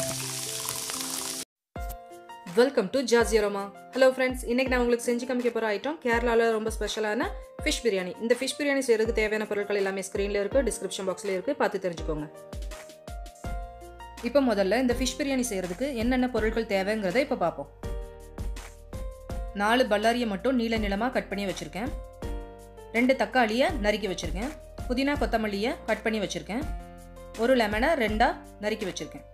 welcome to ஜாசியரோமா hello friends இன்னைக்கு நான் உங்களுக்கு செஞ்சு காமிக்க போகிற ஐட்டம் கேரளாவில் ரொம்ப ஸ்பெஷலான ஃபிஷ் பிரியாணி இந்த ஃபிஷ் பிரியாணி செய்கிறதுக்கு தேவையான பொருட்கள் எல்லாமே ஸ்க்ரீனில் இருக்குது டிஸ்கிரிப்ஷன் பாக்ஸில் இருக்குது பார்த்து தெரிஞ்சுக்கோங்க இப்போ முதல்ல இந்த ஃபிஷ் பிரியாணி செய்கிறதுக்கு என்னென்ன பொருட்கள் தேவைங்கிறத இப்போ பார்ப்போம் நாலு பல்லாரியை மட்டும் நீள நீளமாக கட் பண்ணி வச்சுருக்கேன் ரெண்டு தக்காளியை நறுக்கி வச்சுருக்கேன் புதினா கொத்தமல்லியை கட் பண்ணி வச்சுருக்கேன் ஒரு லெமனை ரெண்டாக நறுக்கி வச்சுருக்கேன்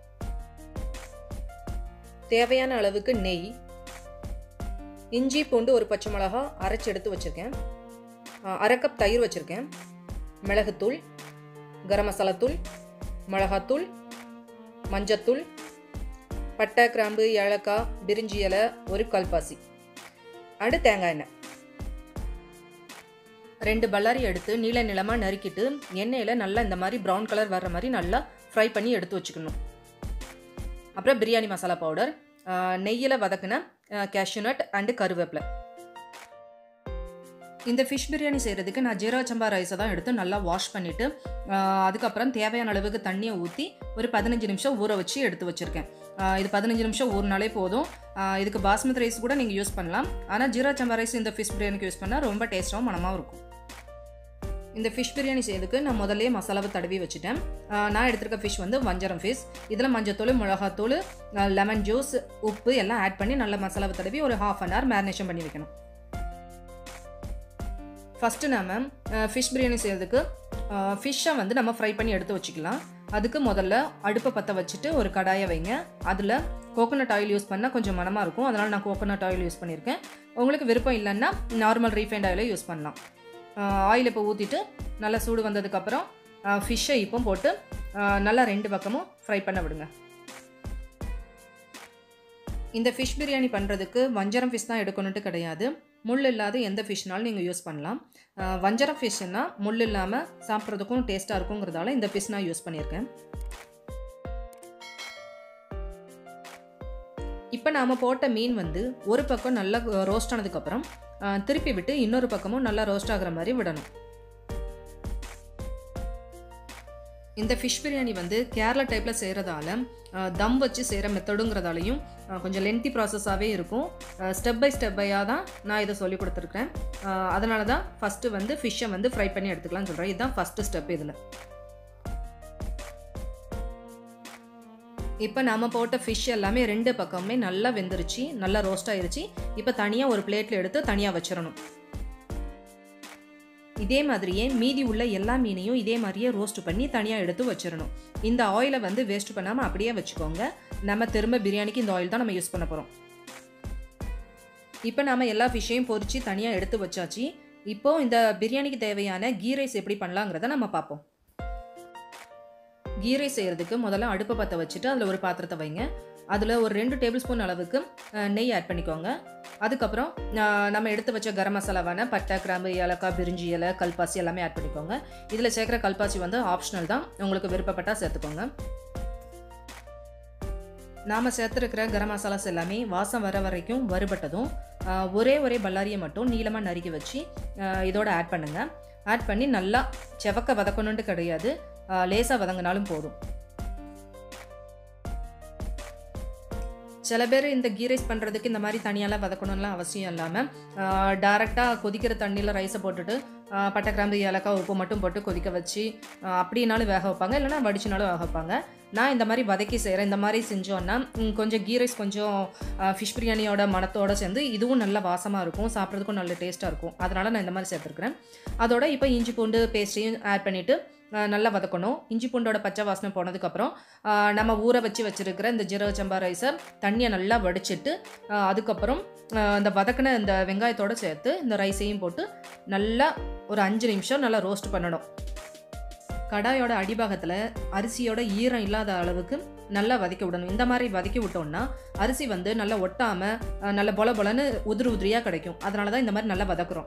தேவையான அளவுக்கு நெய் இஞ்சி பூண்டு ஒரு பச்சை மிளகா அரைச்சி எடுத்து வச்சுருக்கேன் அரை கப் தயிர் வச்சுருக்கேன் மிளகுத்தூள் கரம் மசாலா தூள் மிளகாத்தூள் மஞ்சத்தூள் பட்டை கிராம்பு ஏலக்காய் பிரிஞ்சி இலை ஒரு கல்பாசி அடு தேங்காய் எண்ணெய் ரெண்டு பல்லாரி எடுத்து நீள நிலமாக நறுக்கிட்டு எண்ணெயில் நல்லா இந்த மாதிரி ப்ரௌன் கலர் வர்ற மாதிரி நல்லா ஃப்ரை பண்ணி எடுத்து வச்சுக்கணும் அப்புறம் பிரியாணி மசாலா பவுடர் நெய்யில் வதக்கின கேஷ்யூ நட் அண்டு கருவேப்பிலை இந்த ஃபிஷ் பிரியாணி செய்கிறதுக்கு நான் ஜீரா சம்பா ரைஸை தான் எடுத்து நல்லா வாஷ் பண்ணிவிட்டு அதுக்கப்புறம் தேவையான அளவுக்கு தண்ணியை ஊற்றி ஒரு பதினஞ்சு நிமிஷம் ஊற வச்சு எடுத்து வச்சுருக்கேன் இது பதினஞ்சு நிமிஷம் ஊறினாலே போதும் இதுக்கு பாஸ்மதி ரைஸ் கூட நீங்கள் யூஸ் பண்ணலாம் ஆனால் ஜீரா சம்பா ரைஸ் இந்த ஃபிஷ் பிரியாணிக்கு யூஸ் பண்ணால் ரொம்ப டேஸ்ட்டாகவும் மனமாகவும் இருக்கும் இந்த ஃபிஷ் பிரியாணி செய்யறதுக்கு நான் முதல்ல மசாலாவை தடவி வச்சுட்டேன் நான் எடுத்திருக்க ஃபிஷ் வந்து வஞ்சரம் ஃபிஷ் இதில் மஞ்சத்தூள் மிளகாத்தூள் லெமன் ஜூஸ் உப்பு எல்லாம் ஆட் பண்ணி நல்ல மசாலாவை தடவி ஒரு ஹாஃப் அன் ஹவர் மேரினேஷன் பண்ணி வைக்கணும் ஃபஸ்ட்டு நம்ம ஃபிஷ் பிரியாணி செய்கிறதுக்கு ஃபிஷ்ஷை வந்து நம்ம ஃப்ரை பண்ணி எடுத்து வச்சுக்கலாம் அதுக்கு முதல்ல அடுப்பை பற்ற வச்சுட்டு ஒரு கடாயை வைங்க அதில் கோகோனட் ஆயில் யூஸ் பண்ணால் கொஞ்சம் மனமாக இருக்கும் அதனால் நான் கோகோனட் ஆயில் யூஸ் பண்ணியிருக்கேன் உங்களுக்கு விருப்பம் இல்லைன்னா நார்மல் ரீஃபைண்ட் ஆயிலே யூஸ் பண்ணலாம் ஆயில் இப்போ ஊற்றிட்டு நல்லா சூடு வந்ததுக்கப்புறம் ஃபிஷ்ஷை இப்போ போட்டு நல்லா ரெண்டு பக்கமும் ஃப்ரை பண்ண விடுங்க இந்த ஃபிஷ் பிரியாணி பண்ணுறதுக்கு வஞ்சரம் ஃபிஷ் தான் எடுக்கணுன்ட்டு கிடையாது முள் இல்லாத எந்த ஃபிஷ்னாலும் நீங்கள் யூஸ் பண்ணலாம் வஞ்சரம் ஃபிஷ்ஷுன்னா முள் இல்லாமல் சாப்பிட்றதுக்கும் டேஸ்ட்டாக இருக்குங்கிறதால இந்த ஃபிஷ் நான் யூஸ் பண்ணியிருக்கேன் இப்போ நாம் போட்ட மீன் வந்து ஒரு பக்கம் நல்லா ரோஸ்ட் ஆனதுக்கப்புறம் திருப்பி விட்டு இன்னொரு பக்கமும் நல்லா ரோஸ்ட் ஆகிற மாதிரி விடணும் இந்த ஃபிஷ் பிரியாணி வந்து கேரளா டைப்பில் செய்கிறதால தம் வச்சு செய்கிற மெத்தடுங்கிறதாலையும் கொஞ்சம் லென்த்தி ப்ராசஸாகவே இருக்கும் ஸ்டெப் பை ஸ்டெப் பையாக தான் நான் இதை சொல்லி கொடுத்துருக்கேன் அதனால தான் ஃபஸ்ட்டு வந்து ஃபிஷ்ஷை வந்து ஃப்ரை பண்ணி எடுத்துக்கலாம்னு சொல்கிறேன் இதுதான் ஃபஸ்ட்டு ஸ்டெப் இதில் இப்போ நாம் போட்ட ஃபிஷ் எல்லாமே ரெண்டு பக்கமுமே நல்லா வெந்துருச்சு நல்லா ரோஸ்ட் ஆயிருச்சு இப்போ தனியாக ஒரு பிளேட்டில் எடுத்து தனியாக வச்சிடணும் இதே மாதிரியே மீதி உள்ள எல்லா மீனையும் இதே மாதிரியே ரோஸ்ட் பண்ணி தனியாக எடுத்து வச்சிடணும் இந்த ஆயிலை வந்து வேஸ்ட் பண்ணாமல் அப்படியே வச்சுக்கோங்க நம்ம திரும்ப பிரியாணிக்கு இந்த ஆயில் தான் நம்ம யூஸ் பண்ண போகிறோம் இப்போ நம்ம எல்லா ஃபிஷ்ஷையும் பொறிச்சு தனியாக எடுத்து வச்சாச்சு இப்போ இந்த பிரியாணிக்கு தேவையான கீ ரைஸ் எப்படி பண்ணலாங்கிறத நம்ம பார்ப்போம் கீ ரைஸ் செய்கிறதுக்கு முதல்ல அடுப்பை பற்ற வச்சுட்டு அதில் ஒரு பாத்திரத்தை வைங்க அதில் ஒரு ரெண்டு டேபிள் ஸ்பூன் அளவுக்கு நெய் ஆட் பண்ணிக்கோங்க அதுக்கப்புறம் நம்ம எடுத்து வச்ச கரம் மசாலாவான பட்டை கிராம்பு ஏலக்காய் பிரிஞ்சி இலை கல்பாசி எல்லாமே ஆட் பண்ணிக்கோங்க இதில் சேர்க்குற கல்பாசி வந்து ஆப்ஷனல் தான் உங்களுக்கு விருப்பப்பட்டால் சேர்த்துக்கோங்க நாம் சேர்த்துருக்கிற கரம் மசாலாஸ் எல்லாமே வாசம் வர வரைக்கும் வறுபட்டதும் ஒரே ஒரே பல்லாரியை மட்டும் நீளமாக நறுக்கி வச்சு இதோட ஆட் பண்ணுங்கள் ஆட் பண்ணி நல்லா செவக்க வதக்கணுன்ட்டு கிடையாது லேசாக வதங்கினாலும் போதும் சில பேர் இந்த கீ ரைஸ் பண்ணுறதுக்கு இந்த மாதிரி தனியாலாம் வதக்கணும்லாம் அவசியம் இல்லாமல் டேரெக்டாக கொதிக்கிற தண்ணியில் ரைஸை போட்டுட்டு பட்டை கிராம்பு ஏலக்காய் உப்பு மட்டும் போட்டு கொதிக்க வச்சு அப்படின்னாலும் வேக வைப்பாங்க இல்லைனா வடிச்சுனாலும் வேக வைப்பாங்க நான் இந்த மாதிரி வதக்கி செய்கிறேன் இந்த மாதிரி செஞ்சோன்னா கொஞ்சம் கீ ரைஸ் கொஞ்சம் ஃபிஷ் பிரியாணியோட மணத்தோடு சேர்ந்து இதுவும் நல்ல வாசமாக இருக்கும் சாப்பிட்றதுக்கும் நல்ல டேஸ்ட்டாக இருக்கும் அதனால் நான் இந்த மாதிரி சேர்த்துருக்குறேன் அதோட இப்போ இஞ்சி பூண்டு பேஸ்ட்டையும் ஆட் பண்ணிவிட்டு நல்லா வதக்கணும் இஞ்சி பூண்டோட பச்சை வாசனை போனதுக்கப்புறம் நம்ம ஊற வச்சு வச்சுருக்கிற இந்த ஜீரக சம்பா ரைஸை தண்ணியை நல்லா வடிச்சிட்டு அதுக்கப்புறம் இந்த வதக்கின இந்த வெங்காயத்தோடு சேர்த்து இந்த ரைஸையும் போட்டு நல்லா ஒரு அஞ்சு நிமிஷம் நல்லா ரோஸ்ட் பண்ணணும் கடாயோட அடிபாகத்தில் அரிசியோட ஈரம் இல்லாத அளவுக்கு நல்லா வதக்கி விடணும் இந்த மாதிரி வதக்கி விட்டோம்னா அரிசி வந்து நல்லா ஒட்டாமல் நல்ல பொல பொலன்னு உதிரி உதிரியாக கிடைக்கும் அதனால தான் இந்த மாதிரி நல்லா வதக்குறோம்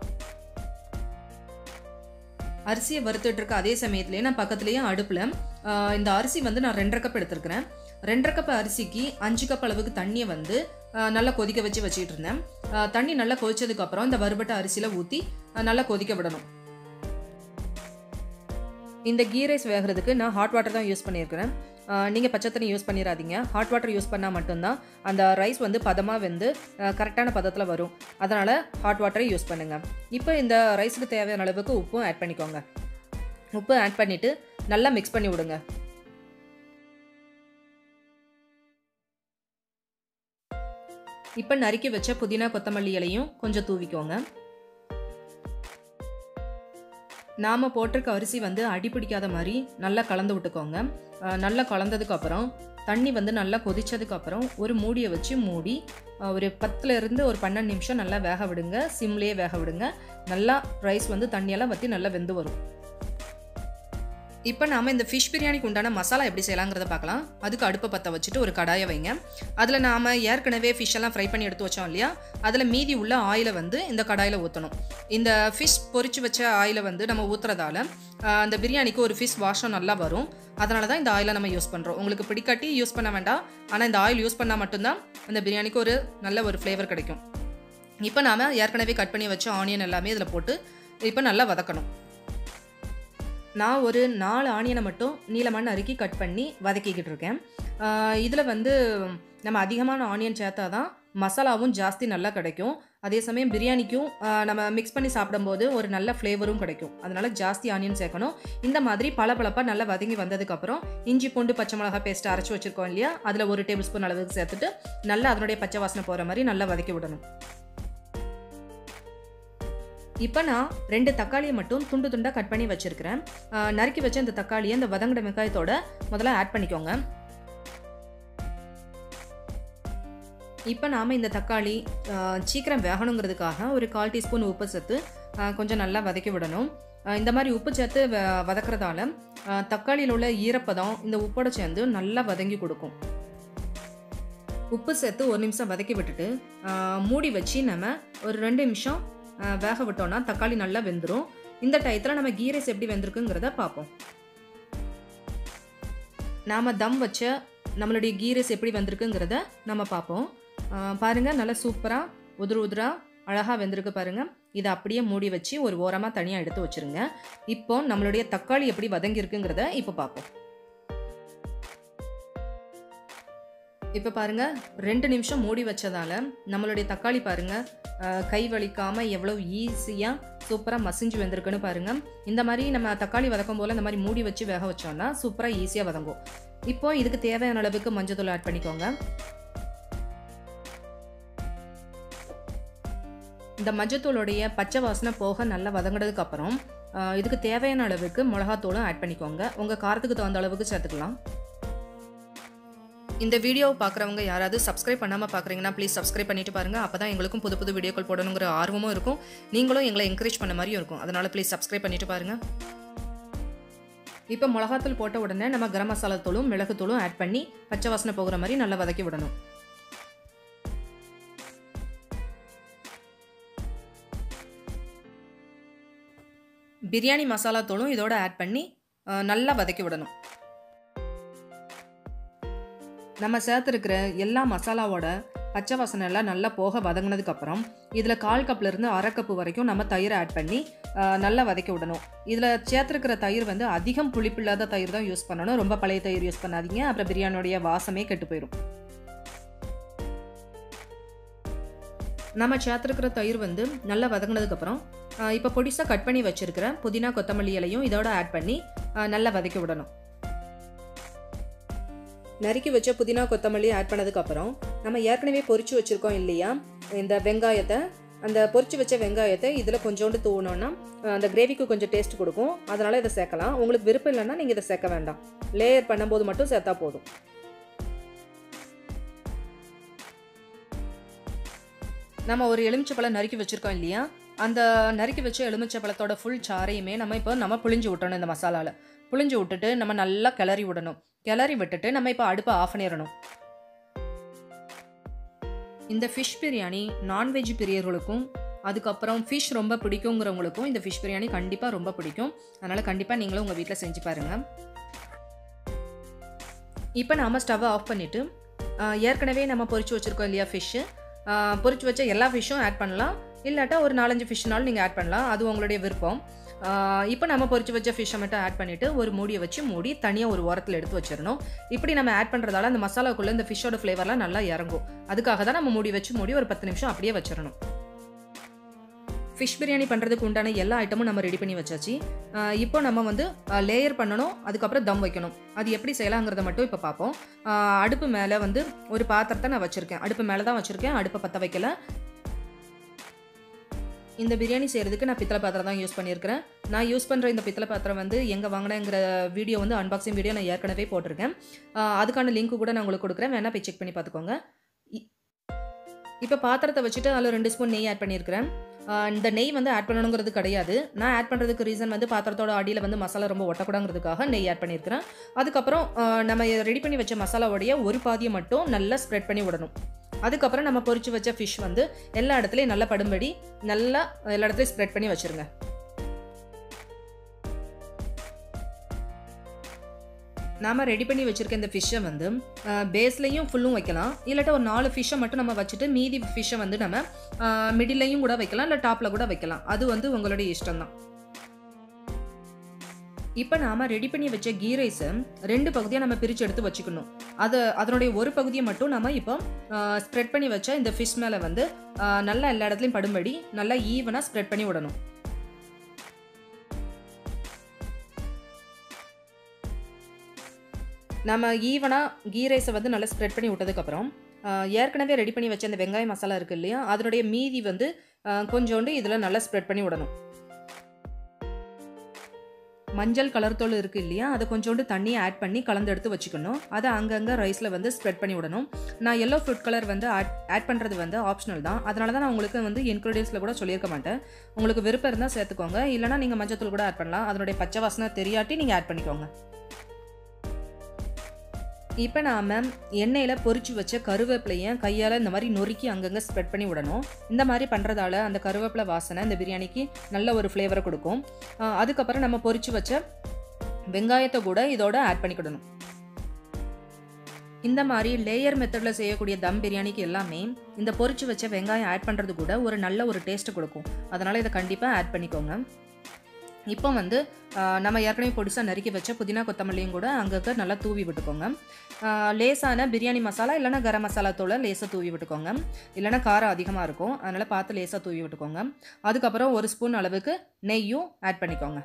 அரிசியை வறுத்துட்டு இருக்க அதே சமயத்துலேயே நான் பக்கத்துலேயே அடுப்பில் இந்த அரிசி வந்து நான் ரெண்டரை கப் எடுத்துருக்கிறேன் ரெண்டரை கப் அரிசிக்கு அஞ்சு கப் அளவுக்கு தண்ணியை வந்து நல்லா கொதிக்க வச்சு வச்சுக்கிட்டு இருந்தேன் தண்ணி நல்லா கொதிச்சதுக்கப்புறம் இந்த வறுபட்ட அரிசியில் ஊற்றி நல்லா கொதிக்க விடணும் இந்த கீ ரைஸ் வேகிறதுக்கு நான் ஹாட் வாட்டர் தான் யூஸ் பண்ணியிருக்கிறேன் நீங்கள் பச்சை தண்ணி யூஸ் பண்ணிடாதீங்க ஹாட் வாட்டர் யூஸ் பண்ணால் மட்டும்தான் அந்த ரைஸ் வந்து பதமாக வெந்து கரெக்டான பதத்தில் வரும் அதனால் ஹாட் வாட்டரை யூஸ் பண்ணுங்கள் இப்போ இந்த ரைஸுக்கு தேவையான அளவுக்கு உப்பும் ஆட் பண்ணிக்கோங்க உப்பு ஆட் பண்ணிவிட்டு நல்லா மிக்ஸ் பண்ணி விடுங்க இப்போ நறுக்கி வச்ச புதினா கொத்தமல்லி இலையும் கொஞ்சம் தூவிக்கோங்க நாம் போட்டிருக்க அரிசி வந்து அடி பிடிக்காத மாதிரி நல்லா கலந்து விட்டுக்கோங்க அஹ் நல்லா கலந்ததுக்கு அப்புறம் தண்ணி வந்து நல்லா கொதிச்சதுக்கு அப்புறம் ஒரு மூடியை வச்சு மூடி அஹ் ஒரு பத்துல இருந்து ஒரு பன்னெண்டு நிமிஷம் நல்லா வேக விடுங்க சிம்லேயே வேக விடுங்க நல்லா ரைஸ் வந்து தண்ணியெல்லாம் வற்றி நல்லா வெந்து வரும் இப்போ நாம் இந்த ஃபிஷ் பிரியாணிக்கு உண்டான மசாலா எப்படி செய்யலாங்கிறத பார்க்கலாம் அதுக்கு அடுப்பை பற்ற வச்சுட்டு ஒரு கடாயை வைங்க அதில் நாம் ஏற்கனவே ஃபிஷ் எல்லாம் ஃப்ரை பண்ணி எடுத்து வச்சோம் இல்லையா அதில் மீதி உள்ள ஆயிலை வந்து இந்த கடாயில் ஊற்றணும் இந்த ஃபிஷ் பொரிச்சு வச்ச ஆயிலை வந்து நம்ம ஊற்றுறதால அந்த பிரியாணிக்கு ஒரு ஃபிஷ் வாஷம் நல்லா வரும் அதனால தான் இந்த ஆயிலை நம்ம யூஸ் பண்ணுறோம் உங்களுக்கு பிடிக்காட்டி யூஸ் பண்ண வேண்டாம் ஆனால் இந்த ஆயில் யூஸ் பண்ணால் மட்டும்தான் அந்த பிரியாணிக்கு ஒரு நல்ல ஒரு ஃப்ளேவர் கிடைக்கும் இப்போ நாம் ஏற்கனவே கட் பண்ணி வச்ச ஆனியன் எல்லாமே இதில் போட்டு இப்போ நல்லா வதக்கணும் நான் ஒரு நாலு ஆனியனை மட்டும் நீளமான நறுக்கி கட் பண்ணி வதக்கிக்கிட்டு இருக்கேன் இதில் வந்து நம்ம அதிகமான ஆனியன் சேர்த்தா தான் மசாலாவும் ஜாஸ்தி நல்லா கிடைக்கும் அதே சமயம் பிரியாணிக்கும் ஆஹ், நம்ம மிக்ஸ் பண்ணி சாப்பிடும்போது ஒரு நல்ல ஃப்ளேவரும் கிடைக்கும் அதனால ஜாஸ்தி ஆனியன் சேர்க்கணும் இந்த மாதிரி பளபளப்பாக நல்லா வதங்கி வந்ததுக்கப்புறம் இஞ்சி பூண்டு பச்சை மிளகா பேஸ்ட் அரைச்சி வச்சிருக்கோம் இல்லையா அதில் ஒரு டேபிள் ஸ்பூன் அளவுக்கு சேர்த்துட்டு நல்லா அதனுடைய பச்சை வாசனை போகிற மாதிரி நல்லா வதக்கி விடணும் இப்போ நான் ரெண்டு தக்காளியை மட்டும் துண்டு துண்டாக கட் பண்ணி வச்சுருக்கிறேன் நறுக்கி வச்ச இந்த தக்காளியை இந்த வதங்கின வெங்காயத்தோட முதல்ல ஆட் பண்ணிக்கோங்க இப்போ நாம் இந்த தக்காளி ஆஹ், சீக்கிரம் வேகணுங்கிறதுக்காக ஒரு கால் டீஸ்பூன் உப்பு சேர்த்து ஆஹ், கொஞ்சம் நல்லா வதக்கி விடணும் ஆஹ், இந்த மாதிரி உப்பு சேர்த்து வ- வதக்குறதால ஆஹ், தக்காளியில் உள்ள ஈரப்பதம் இந்த உப்போட சேர்ந்து நல்லா வதங்கி கொடுக்கும் உப்பு சேர்த்து ஒரு நிமிஷம் வதக்கி விட்டுட்டு ஆஹ், மூடி வச்சு நம்ம ஒரு ரெண்டு நிமிஷம் ஆஹ், வேக விட்டோம்னா தக்காளி நல்லா வெந்துடும் இந்த டயத்தில் நம்ம கீ ரைஸ் எப்படி வெந்திருக்குங்கிறத பார்ப்போம் நாம் தம் வச்ச நம்மளுடைய கீ ரைஸ் எப்படி வந்திருக்குங்கிறத நம்ம பார்ப்போம் ஆஹ், பாருங்க நல்லா சூப்பராக உதிர உதிரா அழகாக வெந்திருக்கு பாருங்க இதை அப்படியே மூடி வச்சு ஒரு ஓரமாக தனியாக எடுத்து வச்சிருங்க இப்போ நம்மளுடைய தக்காளி எப்படி வதங்கியிருக்குங்கிறத இப்போ பார்ப்போம் இப்போ பாருங்க ரெண்டு நிமிஷம் மூடி வச்சதால நம்மளுடைய தக்காளி பாருங்க அஹ், கை வலிக்காம எவ்வளோ ஈஸியாக சூப்பராக மசிஞ்சு வந்திருக்குன்னு பாருங்க இந்த மாதிரி நம்ம தக்காளி வதக்கும் போல இந்த மாதிரி மூடி வச்சு வேக வச்சோம்னா சூப்பராக ஈஸியாக வதங்கும் இப்போ இதுக்கு தேவையான அளவுக்கு மஞ்சத்தூள் ஆட் பண்ணிக்கோங்க இந்த மஞ்சத்தூளுடைய பச்சை வாசனை போக நல்லா வதங்கினதுக்கு அப்புறம் அஹ், இதுக்கு தேவையான அளவுக்கு மிளகாத்தூளும் ஆட் பண்ணிக்கோங்க உங்கள் காரத்துக்கு தகுந்த அளவுக்கு சேர்த்துக்கலாம் இந்த வீடியோவை பார்க்குறவங்க யாராவது சப்ஸ்கிரைப் பண்ணாமல் பார்க்குறீங்கன்னா ப்ளீஸ் சப்ஸ்கிரைப் பண்ணிட்டு பாருங்க அப்போ தான் எங்களுக்கும் புது புது வீடியோக்கள் போடணுங்கிற ஆர்வமும் இருக்கும் நீங்களும் எங்களை என்கரேஜ் பண்ண மாதிரியும் இருக்கும் அதனால் ப்ளீஸ் சப்ஸ்கிரைப் பண்ணிட்டு பாருங்க இப்போ மிளகாத்தூள் போட்ட உடனே நம்ம கரம் மசாலா தூளும் மிளகுத்தூளும் ஆட் பண்ணி பச்சை வாசனை போகிற மாதிரி நல்லா வதக்கி விடணும் பிரியாணி மசாலா தூளும் இதோட ஆட் பண்ணி அஹ், நல்லா வதக்கி விடணும் நம்ம சேர்த்துருக்கிற எல்லா மசாலாவோட பச்சை வாசனை எல்லாம் நல்லா போக வதங்கினதுக்கு அப்புறம் இதில் கால் கப்ல இருந்து அரை கப்பு வரைக்கும் நம்ம தயிரை ஆட் பண்ணி ஆஹ், நல்லா வதக்கி விடணும் இதில் சேர்த்துருக்கிற தயிர் வந்து அதிகம் புளிப்பில்லாத தயிர் தான் யூஸ் பண்ணணும் ரொம்ப பழைய தயிர் யூஸ் பண்ணாதீங்க அப்புறம் பிரியாணியோடைய வாசமே கெட்டு போயிடும் நம்ம சேர்த்துருக்கிற தயிர் வந்து நல்லா வதங்கினதுக்கப்புறம் இப்போ பொடிசாக கட் பண்ணி வச்சிருக்கிற புதினா கொத்தமல்லி இலையும் இதோட ஆட் பண்ணி ஆஹ், நல்லா வதக்கி விடணும் நறுக்கி வச்ச புதினா கொத்தமல்லி ஆட் பண்ணதுக்கப்புறம் நம்ம ஏற்கனவே பொரிச்சு வச்சுருக்கோம் இல்லையா இந்த வெங்காயத்தை அந்த பொரிச்சு வச்ச வெங்காயத்தை இதில் கொஞ்சோண்டு தூவினோன்னா அந்த கிரேவிக்கு கொஞ்சம் டேஸ்ட் கொடுக்கும் அதனால் இதை சேர்க்கலாம் உங்களுக்கு விருப்பம் இல்லைன்னா நீங்கள் இதை சேர்க்க வேண்டாம் லேயர் பண்ணும்போது மட்டும் சேர்த்தா போதும் நம்ம ஒரு எலுமிச்சப்பழம் நறுக்கி வச்சுருக்கோம் இல்லையா அந்த நறுக்கி வச்ச எலுமிச்சப்பழத்தோட ஃபுல் சாறையுமே நம்ம இப்போ நம்ம புளிஞ்சு விட்டணும் இந்த மசாலாவில் புளிஞ்சு விட்டுட்டு நம்ம நல்லா கிளறி விடணும் கிளறி விட்டுட்டு நம்ம இப்போ அடுப்பை ஆஃப் பண்ணிடணும் இந்த ஃபிஷ் பிரியாணி நான்வெஜ் பிரியர்களுக்கும் அதுக்கப்புறம் ஃபிஷ் ரொம்ப பிடிக்குங்கிறவங்களுக்கும் இந்த ஃபிஷ் பிரியாணி கண்டிப்பாக ரொம்ப பிடிக்கும் அதனால் கண்டிப்பாக நீங்களும் உங்கள் வீட்டில் செஞ்சு பாருங்கள் இப்போ நாம் ஸ்டவ்வை ஆஃப் பண்ணிவிட்டு ஏற்கனவே நம்ம பொரிச்சு வச்சுருக்கோம் இல்லையா ஃபிஷ்ஷு பொரிச்சு வச்ச எல்லா ஃபிஷ்ஷும் ஆட் பண்ணலாம் இல்லாட்டா ஒரு நாலஞ்சு ஃபிஷ்னாலும் நீங்கள் ஆட் பண்ணலாம் அது உங்களுடைய விருப்பம் இப்போ நம்ம பொரிச்சு வச்ச ஃபிஷ்ஷை மட்டும் ஆட் பண்ணிவிட்டு ஒரு மூடியை வச்சு மூடி தனியாக ஒரு ஓரத்தில் எடுத்து வச்சிடணும் இப்படி நம்ம ஆட் பண்ணுறதால அந்த மசாலாக்குள்ளே இந்த ஃபிஷ்ஷோட ஃப்ளேவர்லாம் நல்லா இறங்கும் அதுக்காக தான் நம்ம மூடி வச்சு மூடி ஒரு பத்து நிமிஷம் அப்படியே வச்சிடணும் ஃபிஷ் பிரியாணி பண்ணுறதுக்கு உண்டான எல்லா ஐட்டமும் நம்ம ரெடி பண்ணி வச்சாச்சு ஆஹ் இப்போ நம்ம வந்து லேயர் பண்ணணும் அதுக்கப்புறம் தம் வைக்கணும் அது எப்படி செய்யலாங்கிறத மட்டும் இப்போ பார்ப்போம் ஆஹ் அடுப்பு மேலே வந்து ஒரு பாத்திரத்தை நான் வச்சுருக்கேன் அடுப்பு மேலே தான் வச்சுருக்கேன் அடுப்பை பற்ற வைக்கல இந்த பிரியாணி செய்கிறதுக்கு நான் பித்தளை பாத்திரம் தான் யூஸ் பண்ணியிருக்கிறேன் நான் யூஸ் பண்ணுற இந்த பித்தளை பாத்திரம் வந்து எங்கே வாங்கினேங்கிற வீடியோ வந்து அன்பாக்சிங் வீடியோ நான் ஏற்கனவே போட்டிருக்கேன் ஆஹ் அதுக்கான லிங்க் கூட நான் உங்களுக்கு கொடுக்குறேன் வேணால் போய் செக் பண்ணி பார்த்துக்கோங்க இ- இப்போ பாத்திரத்தை வச்சுட்டு அதில் ரெண்டு ஸ்பூன் நெய் ஆட் பண்ணியிருக்கிறேன் ஆஹ் இந்த நெய் வந்து ஆட் பண்ணணுங்கிறது கிடையாது நான் ஆட் பண்ணுறதுக்கு ரீசன் வந்து பாத்திரத்தோட அடியில் வந்து மசாலா ரொம்ப ஒட்டக்கூடாங்கிறதுக்காக நெய் ஆட் பண்ணியிருக்கிறேன் அதுக்கப்புறம் ஆஹ் நம்ம ரெடி பண்ணி வச்ச மசாலாவுடைய ஒரு பாதியை மட்டும் நல்லா ஸ்ப்ரெட் பண்ணி விடணும் அதுக்கப்புறம் நம்ம பொரிச்சு வச்ச ஃபிஷ் வந்து எல்லா இடத்துலையும் நல்லா படும்படி நல்லா எல்லா இடத்துலையும் ஸ்ப்ரெட் பண்ணி வச்சுருங்க நாம ரெடி பண்ணி வச்சிருக்க இந்த ஃபிஷ்ஷை வந்து பேஸ்லையும் ஃபுல்லும் வைக்கலாம் இல்லாட்டா ஒரு நாலு ஃபிஷ்ஷை மட்டும் நம்ம வச்சுட்டு மீதி ஃபிஷ்ஷை வந்து நம்ம மிடிலையும் கூட வைக்கலாம் இல்லை டாப்பில் கூட வைக்கலாம் அது வந்து உங்களுடைய இஷ்டம் தான் இப்போ நாம ரெடி பண்ணி வச்ச கீ ரைஸை ரெண்டு பகுதியாக நம்ம பிரித்து எடுத்து வச்சுக்கணும் அது அதனுடைய ஒரு பகுதியை மட்டும் நம்ம இப்போ ஸ்ப்ரெட் பண்ணி வச்ச இந்த ஃபிஷ் மேலே வந்து ஆஹ், நல்லா எல்லா இடத்துலையும் படும்படி நல்லா ஈவனாக ஸ்ப்ரெட் பண்ணி விடணும் நம்ம ஈவனாக கீ ரைஸை வந்து நல்லா ஸ்ப்ரெட் பண்ணி விட்டதுக்கப்புறம் ஆஹ், ஏற்கனவே ரெடி பண்ணி வச்ச அந்த வெங்காய மசாலா இருக்கு இல்லையா அதனுடைய மீதி வந்து ஆஹ், கொஞ்சோண்டு இதில் நல்லா ஸ்ப்ரெட் பண்ணி விடணும் மஞ்சள் கலர் தோல் இருக்குது இல்லையா அதை கொஞ்சோண்டு தண்ணியை ஆட் பண்ணி கலந்து எடுத்து வச்சுக்கணும் அதை அங்கங்கே ரைஸில் வந்து ஸ்ப்ரெட் பண்ணி விடணும் நான் எல்லோ ஃப்ரூட் கலர் வந்து ஆட் ஆட் பண்ணுறது வந்து ஆப்ஷனல் தான் அதனால தான் நான் உங்களுக்கு வந்து இன்க்ரீடியன்ஸில் கூட சொல்லியிருக்க மாட்டேன் உங்களுக்கு விருப்பம் இருந்தால் சேர்த்துக்கோங்க இல்லைனா நீங்கள் மஞ்சத்தூள் கூட ஆட் பண்ணலாம் அதனுடைய பச்சை வாசனை தெரியாட்டி நீங்கள் ஆட் பண்ணிக்கோங்க இப்போ நாம் எண்ணெயில் பொரிச்சு வச்ச கருவேப்பிலையை கையால் இந்த மாதிரி நொறுக்கி அங்கங்கே ஸ்ப்ரெட் பண்ணி விடணும் இந்த மாதிரி பண்ணுறதால அந்த கருவேப்பிலை வாசனை இந்த பிரியாணிக்கு நல்ல ஒரு ஃப்ளேவரை கொடுக்கும் ஆஹ் அதுக்கப்புறம் நம்ம பொரிச்சு வச்ச வெங்காயத்தை கூட இதோட ஆட் பண்ணிக்கிடணும் இந்த மாதிரி லேயர் மெத்தடில் செய்யக்கூடிய தம் பிரியாணிக்கு எல்லாமே இந்த பொரிச்சு வச்ச வெங்காயம் ஆட் பண்ணுறது கூட ஒரு நல்ல ஒரு டேஸ்ட் கொடுக்கும் அதனால் இதை கண்டிப்பாக ஆட் பண்ணிக்கோங்க இப்போ வந்து ஆஹ், நம்ம ஏற்கனவே பொடிசாக நறுக்கி வச்ச புதினா கொத்தமல்லியும் கூட அங்கங்கே நல்லா தூவி விட்டுக்கோங்க ஆஹ், லேசான பிரியாணி மசாலா இல்லைன்னா கரம் மசாலா தூளை லேசாக தூவி விட்டுக்கோங்க இல்லைன்னா காரம் அதிகமாக இருக்கும் அதனால் பார்த்து லேசாக தூவி விட்டுக்கோங்க அதுக்கப்புறம் ஒரு ஸ்பூன் அளவுக்கு நெய்யும் ஆட் பண்ணிக்கோங்க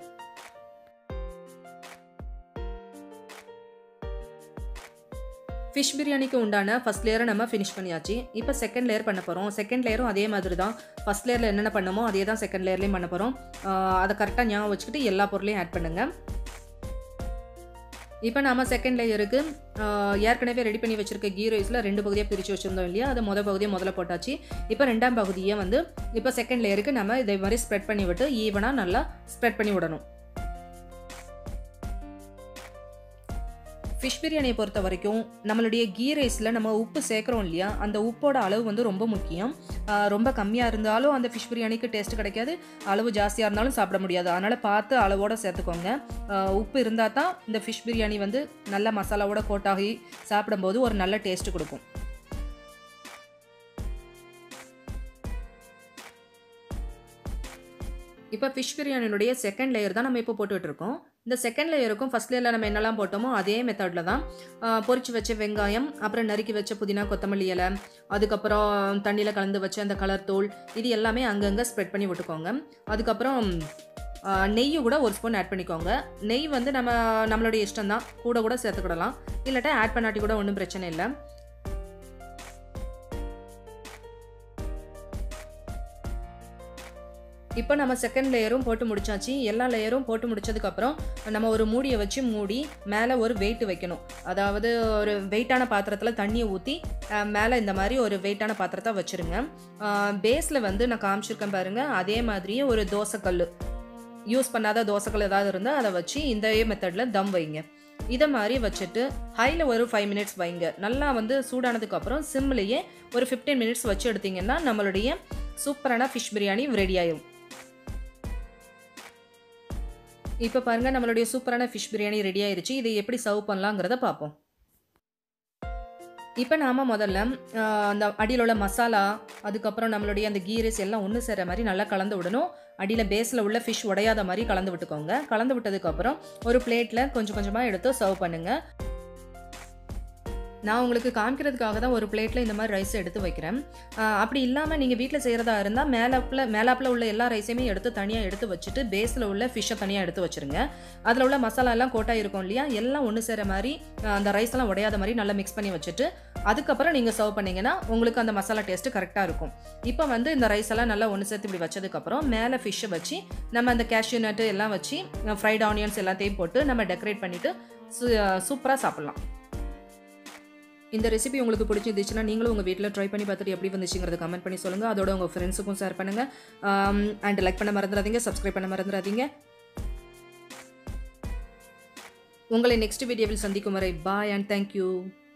ஃபிஷ் பிரியாணிக்கு உண்டான ஃபஸ்ட் லேயரை நம்ம ஃபினிஷ் பண்ணியாச்சு இப்போ செகண்ட் லேயர் பண்ண போகிறோம் செகண்ட் லேயரும் அதே மாதிரி தான் ஃபஸ்ட் லேயரில் என்னென்ன பண்ணமோ அதே தான் செகண்ட் லேயர்லேயும் பண்ண போகிறோம் அதை கரெக்டாக ஞாபகம் வச்சுக்கிட்டு எல்லா பொருளையும் ஆட் பண்ணுங்கள் இப்போ நாம செகண்ட் லேயருக்கு ஏற்கனவே ரெடி பண்ணி வச்சிருக்க கீ ரைஸில் ரெண்டு பகுதியாக பிரித்து வச்சுருந்தோம் இல்லையா அதை முத பகுதியை முதல்ல போட்டாச்சு இப்போ ரெண்டாம் பகுதியை வந்து இப்போ செகண்ட் லேயருக்கு நம்ம இதே மாதிரி ஸ்ப்ரெட் பண்ணி விட்டு ஈவனாக நல்லா ஸ்ப்ரெட் பண்ணி விடணும் ஃபிஷ் பிரியாணியை பொறுத்த வரைக்கும் நம்மளுடைய கீ ரைஸில் நம்ம உப்பு சேர்க்குறோம் இல்லையா அந்த உப்போட அளவு வந்து ரொம்ப முக்கியம் ஆஹ் ரொம்ப கம்மியாக இருந்தாலும் அந்த ஃபிஷ் பிரியாணிக்கு டேஸ்ட் கிடைக்காது அளவு ஜாஸ்தியாக இருந்தாலும் சாப்பிட முடியாது அதனால் பார்த்து அளவோட சேர்த்துக்கோங்க ஆஹ் உப்பு இருந்தால் தான் இந்த ஃபிஷ் பிரியாணி வந்து நல்ல மசாலாவோட கோட்டாகி சாப்பிடும்போது ஒரு நல்ல டேஸ்ட் கொடுக்கும் இப்போ ஃபிஷ் பிரியாணினுடைய செகண்ட் லேயர் தான் நம்ம இப்போ போட்டுட்டு இருக்கோம் இந்த செகண்ட் லேயருக்கும் ஃபர்ஸ்ட் லேயரில் நம்ம என்னெல்லாம் போட்டோமோ அதே மெத்தடில் தான் ஆஹ் பொரிச்சு வச்ச வெங்காயம் அப்புறம் நறுக்கி வச்ச புதினா கொத்தமல்லி இலை அதுக்கப்புறம் தண்ணியில் கலந்து வச்ச அந்த கலர் தூள் இது எல்லாமே அங்கங்கே ஸ்ப்ரெட் பண்ணி விட்டுக்கோங்க அதுக்கப்புறம் ஆஹ் நெய் கூட ஒரு ஸ்பூன் ஆட் பண்ணிக்கோங்க நெய் வந்து நம்ம நம்மளுடைய இஷ்டம் தான் கூட கூட சேர்த்துக்கிடலாம் இல்லாட்டா ஆட் பண்ணாட்டி கூட ஒன்றும் பிரச்சனை இல்லை இப்போ நம்ம செகண்ட் லேயரும் போட்டு முடிச்சாச்சு எல்லா லேயரும் போட்டு முடிச்சதுக்கப்புறம் நம்ம ஒரு மூடியை வச்சு மூடி மேலே ஒரு வெயிட் வைக்கணும் அதாவது ஒரு வெயிட்டான பாத்திரத்தில் தண்ணியை ஊற்றி மேலே இந்த மாதிரி ஒரு வெயிட்டான பாத்திரத்தை வச்சுருங்க பேஸில் வந்து நான் காமிச்சிருக்கேன் பாருங்கள் அதே மாதிரியே ஒரு தோசைக்கல் யூஸ் பண்ணாத தோசைக்கல் ஏதாவது இருந்தால் அதை வச்சு இந்த மெத்தடில் தம் வைங்க இதை மாதிரி வச்சுட்டு ஹையில் ஒரு ஃபைவ் மினிட்ஸ் வைங்க நல்லா வந்து சூடானதுக்கப்புறம் சிம்லேயே ஒரு ஃபிஃப்டீன் மினிட்ஸ் வச்சு எடுத்தீங்கன்னா நம்மளுடைய சூப்பரான ஃபிஷ் பிரியாணி ரெடி ஆயிடும் இப்போ பாருங்கள் நம்மளுடைய சூப்பரான ஃபிஷ் பிரியாணி ரெடி ஆயிருச்சு இதை எப்படி சர்வ் பண்ணலாங்கிறத பார்ப்போம் இப்போ நாம முதல்ல ஆஹ், அந்த அடியில் உள்ள மசாலா அதுக்கப்புறம் நம்மளுடைய அந்த கீ ரைஸ் எல்லாம் ஒன்று சேர மாதிரி நல்லா கலந்து விடணும் அடியில் பேஸில் உள்ள ஃபிஷ் உடையாத மாதிரி கலந்து விட்டுக்கோங்க கலந்து விட்டதுக்கப்புறம் ஒரு பிளேட்டில் கொஞ்சம் கொஞ்சமாக எடுத்து சர்வ் பண்ணுங்கள் நான் உங்களுக்கு காமிக்கிறதுக்காக தான் ஒரு பிளேட்டில் இந்த மாதிரி ரைஸ் எடுத்து வைக்கிறேன் ஆஹ் அப்படி இல்லாமல் நீங்கள் வீட்டில் செய்கிறதா இருந்தால் மேலாப்பில் மேலாப்பில் உள்ள எல்லா ரைஸையுமே எடுத்து தனியாக எடுத்து வச்சுட்டு பேஸில் உள்ள ஃபிஷ்ஷை தனியாக எடுத்து வச்சுருங்க அதில் உள்ள மசாலா எல்லாம் கோட்டாக இருக்கும் இல்லையா எல்லாம் ஒன்று சேர மாதிரி ஆஹ் அந்த ரைஸ் எல்லாம் உடையாத மாதிரி நல்லா மிக்ஸ் பண்ணி வச்சுட்டு அதுக்கப்புறம் நீங்கள் சர்வ் பண்ணீங்கன்னா உங்களுக்கு அந்த மசாலா டேஸ்ட்டு கரெக்டாக இருக்கும் இப்போ வந்து இந்த ரைஸ் எல்லாம் நல்லா ஒன்று சேர்த்து இப்படி வச்சதுக்கப்புறம் மேலே ஃபிஷ்ஷை வச்சு நம்ம அந்த கேஷ்யூ நட்டு எல்லாம் வச்சு ஃப்ரைட் ஆனியன்ஸ் எல்லாத்தையும் போட்டு நம்ம டெக்கரேட் பண்ணிவிட்டு சூப்பராக சாப்பிட்லாம் இந்த ரெசிபி உங்களுக்கு பிடிச்சிருந்துச்சுன்னா நீங்களும் உங்கள் வீட்டில் ட்ரை பண்ணி பார்த்துட்டு எப்படி வந்துச்சுங்கிறத கமெண்ட் பண்ணி சொல்லுங்கள் அதோட உங்கள் ஃப்ரெண்ட்ஸுக்கும் ஷேர் பண்ணுங்கள் அண்ட் லைக் பண்ண மறந்துடாதீங்க சப்ஸ்கிரைப் பண்ண மறந்துடாதீங்க உங்களை நெக்ஸ்ட் வீடியோவில் சந்திக்கும் வரை பாய் அண்ட் தேங்க்யூ